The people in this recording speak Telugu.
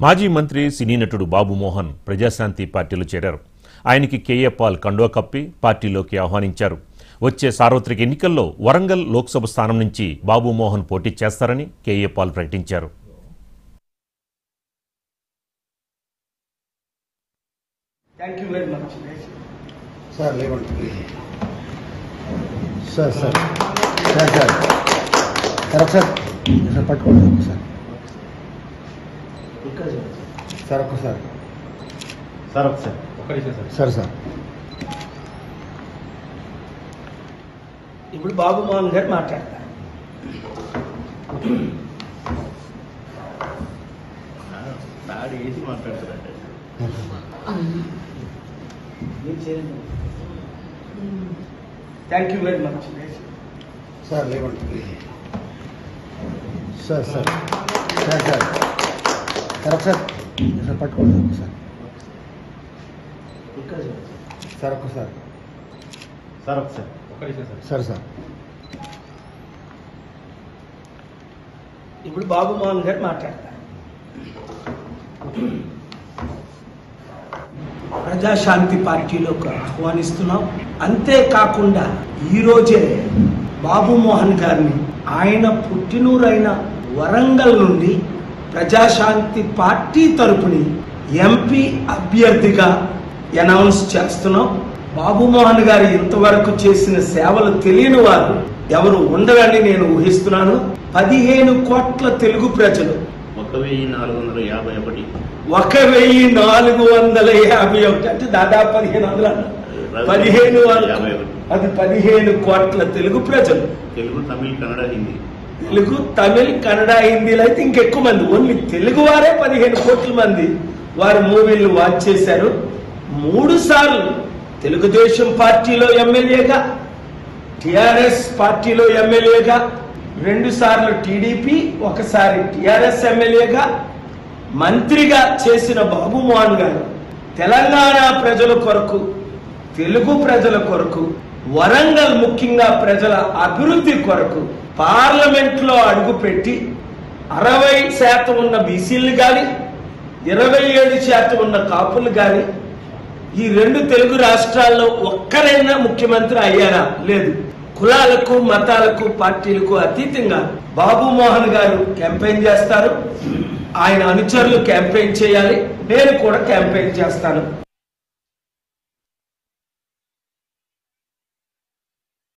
మాజీ మంత్రి సినీ నటుడు బాబు మోహన్ ప్రజాశాంతి పార్టీలో చేరారు ఆయనకి కేఏ పాల్ కండువా కప్పి పార్టీలోకి ఆహ్వానించారు వచ్చే సార్వత్రిక ఎన్నికల్లో వరంగల్ లోక్సభ స్థానం నుంచి బాబు మోహన్ పోటీ చేస్తారని కేఏ పాల్ ప్రకటించారు thank you very much sir లేవండి sir sir sir sir sir ఒకసారి సార్ పట్టుకోండి ఒకసారి సార్ ఒక్కసారి సార్ ఒకసారి ఒక్క నిమిషం సార్ సార్ సార్ ఇప్పుడు బాబు మోహన్ గారు మాట్లాడతారు దాడి వేసి మాట్లాడుతారంటే thank you very much sir లేవండి sir sir sir sir sir ఒకసారి సార్ పట్టుకోండి ఒకసారి సార్ ఒక్కసారి సార్ ఒకసారి ఒక్క నిమిషం సార్ సార్ సార్ ఇప్పుడు బాబు మోహన్ గారు మాట్లాడతారు ప్రజాశాంతి పార్టీలోకి ఆహ్వానిస్తున్నాం అంతేకాకుండా ఈరోజే బాబు మోహన్ గారిని ఆయన పుట్టినూరైన వరంగల్ నుండి ప్రజాశాంతి పార్టీ తరపుని ఎంపీ అభ్యర్థిగా అనౌన్స్ చేస్తున్నాం బాబు మోహన్ గారు ఇంతవరకు చేసిన సేవలు తెలియని వారు ఎవరు ఉండరని నేను ఊహిస్తున్నాను పదిహేను కోట్ల తెలుగు ప్రజలు ఒక వెయ్యి నాలుగు వందల యాభై ఒకటి ఒక వెయ్యి నాలుగు వందల యాభై ఒకటి అంటే దాదాపు పదిహేను వందల పదిహేను వందల- యాభై ఒకటి. అది పదిహేను కోట్ల తెలుగు ప్రజలు తెలుగు తమిళ్ కన్నడ హిందీ తెలుగు తమిళ్ కన్నడ హిందీలో అయితే ఇంకెక్కువ మంది ఓన్లీ తెలుగు వారే పదిహేను కోట్ల మంది వారి మూవీలు వాచ్ చేశారు మూడు సార్లు తెలుగుదేశం పార్టీలో ఎమ్మెల్యేగా టిఆర్ఎస్ పార్టీలో ఎమ్మెల్యేగా రెండు సార్లు టీడీపీ ఒకసారి టిఆర్ఎస్ ఎమ్మెల్యేగా మంత్రిగా చేసిన బాబు మోహన్ గారు తెలంగాణ ప్రజల కొరకు తెలుగు ప్రజల కొరకు వరంగల్ ముఖ్యంగా ప్రజల అభివృద్ధి కొరకు పార్లమెంట్లో అడుగుపెట్టి అరవై శాతం ఉన్న బీసీలు కానీ ఇరవై ఏడు శాతం ఉన్న కాపులు కానీ ఈ రెండు తెలుగు రాష్ట్రాల్లో ఒక్కరైనా ముఖ్యమంత్రి అయ్యారా లేదు కులాలకు మతాలకు పార్టీలకు అతీతంగా బాబు మోహన్ గారు క్యాంపెయిన్ చేస్తారు ఆయన అనుచరులు క్యాంపెయిన్ చేయాలి నేను కూడా క్యాంపెయిన్ చేస్తాను